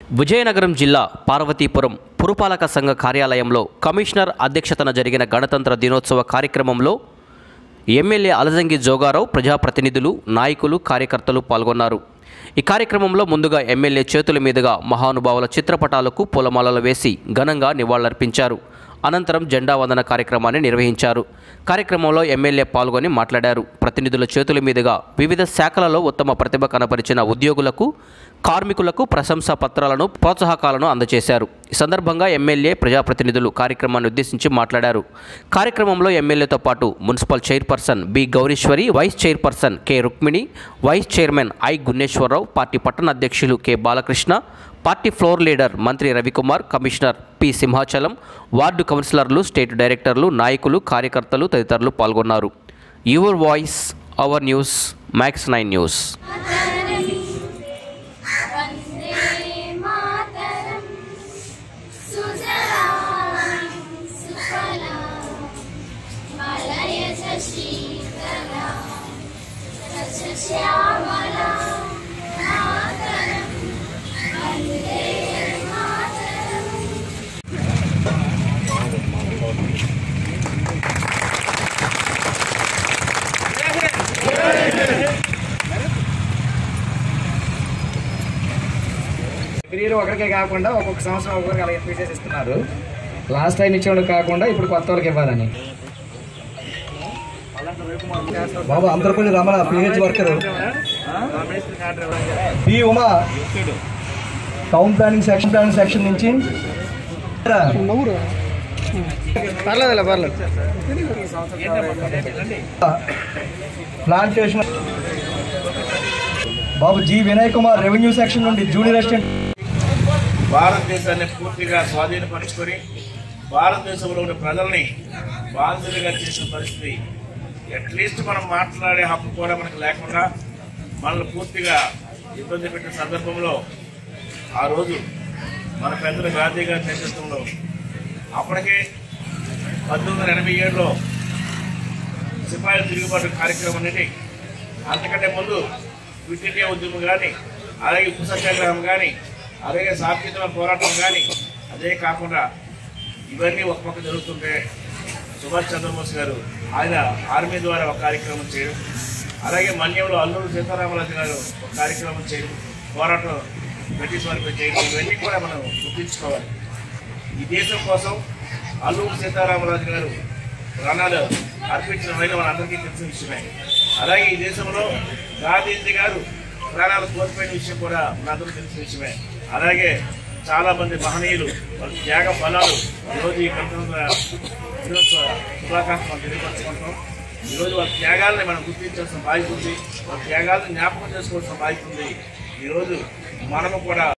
విజయనగరం జిల్లా పార్వతీపురం పురపాలక సంఘ కార్యాలయంలో కమిషనర్ అధ్యక్షతన జరిగిన గణతంత్ర దినోత్సవ కార్యక్రమంలో ఎమ్మెల్యే అలజంగి జోగారావు ప్రజాప్రతినిధులు నాయకులు కార్యకర్తలు పాల్గొన్నారు ఈ కార్యక్రమంలో ముందుగా ఎమ్మెల్యే చేతుల మీదుగా మహానుభావుల చిత్రపటాలకు పూలమాలలు వేసి ఘనంగా నివాళులర్పించారు అనంతరం జెండా వందన కార్యక్రమాన్ని నిర్వహించారు కార్యక్రమంలో ఎమ్మెల్యే పాల్గొని మాట్లాడారు ప్రతినిధుల చేతుల మీదుగా వివిధ శాఖలలో ఉత్తమ ప్రతిభ కనపరిచిన ఉద్యోగులకు కార్మికులకు ప్రశంసా పత్రాలను ప్రోత్సాహకాలను అందజేశారు ఈ సందర్భంగా ఎమ్మెల్యే ప్రజాప్రతినిధులు కార్యక్రమాన్ని ఉద్దేశించి మాట్లాడారు కార్యక్రమంలో ఎమ్మెల్యేతో పాటు municipal chairperson B Gowrishwari vice chairperson K Rukmini vice chairman I Gunneswararao party పట్టణ అధ్యక్షులు K Balakrishna party floor leader మంత్రి Ravikumar commissioner P Simhachalam ward కౌన్సిలర్లు స్టేట్ డైరెక్టర్లు నాయకులు కార్యకర్తలు తదితరులు పాల్గొన్నారు your voice our news max nine news वन्दे मातरं सुजलां सुफलां मलयज शीतलां रजश्यामलां मातरं वन्दे मातरम् మీరు ఒకరికే కాకుండా ఒక్కొక్క సంవత్సరం ఒక్కొక్కరికి అలాగే ఫీజెస్ ఇస్తున్నారు లాస్ట్ టైం ఇచ్చేవాళ్ళు కాకుండా ఇప్పుడు కొత్త వాళ్ళకి ఇవ్వాలని Babu Andaripalli Ramana PH worker P Uma town planning section planning section నుంచి పర్లేదు పర్లేదు plantation Babu G Vinay Kumar revenue section నుండి జూనియర్ అసిస్టెంట్ భారతదేశాన్ని పూర్తిగా స్వాధీనపరుచుకొని భారతదేశంలో ఉన్న ప్రజల్ని బాధితులుగా చేసిన పరిస్థితి అట్లీస్ట్ మనం మాట్లాడే హక్కు కూడా మనకు లేకుండా మనల్ని పూర్తిగా ఇబ్బంది పెట్టిన సందర్భంలో ఆ రోజు మన పెద్దలు గాంధీ గారి నేతృత్వంలో అప్పటికే పంతొమ్మిది వందల ఎనభై ఏడులో సిపాయిల తిరుగుబాటు కార్యక్రమం అనేది అంతకంటే ముందు క్విట్ ఇండియా ఉద్యమం కానీ అలాగే ఉప్పు సత్యాగ్రహం కానీ అలాగే సాంకేతిక పోరాటం కానీ అదే కాకుండా ఇవన్నీ ఒక పక్క జరుగుతుంటే సుభాష్ చంద్రబోస్ గారు ఆయన ఆర్మీ ద్వారా ఒక కార్యక్రమం చేయడం అలాగే మన్యంలో అల్లూరు సీతారామరాజు గారు ఒక కార్యక్రమం చేయడం పోరాటం బ్రిటిష్ వారిపై చేయడం ఇవన్నీ కూడా మనం గుర్తించుకోవాలి ఈ దేశం కోసం అల్లూరు సీతారామరాజు గారు ప్రాణాలు అర్పించిన వైన మనందరికీ తెలిసిన విషయమే అలాగే ఈ దేశంలో గాంధీజీ గారు ప్రాణాలు కోల్పోయిన విషయం కూడా మనందరికీ తెలిసిన విషయమే అలాగే చాలా మంది మహనీయులు వాళ్ళ త్యాగ ఫలాలు ఈరోజు ఈ గణతంత్ర దినోత్సవ శుభాకాంక్షలు మనం తెలియపరచుకుంటాం ఈరోజు వాళ్ళ త్యాగాలని మనం గుర్తించాల్సిన బాధ్యత ఉంది వాళ్ళ త్యాగాలను జ్ఞాపకం చేసుకోవాల్సిన బాధ్యత ఉంది ఈరోజు మనము కూడా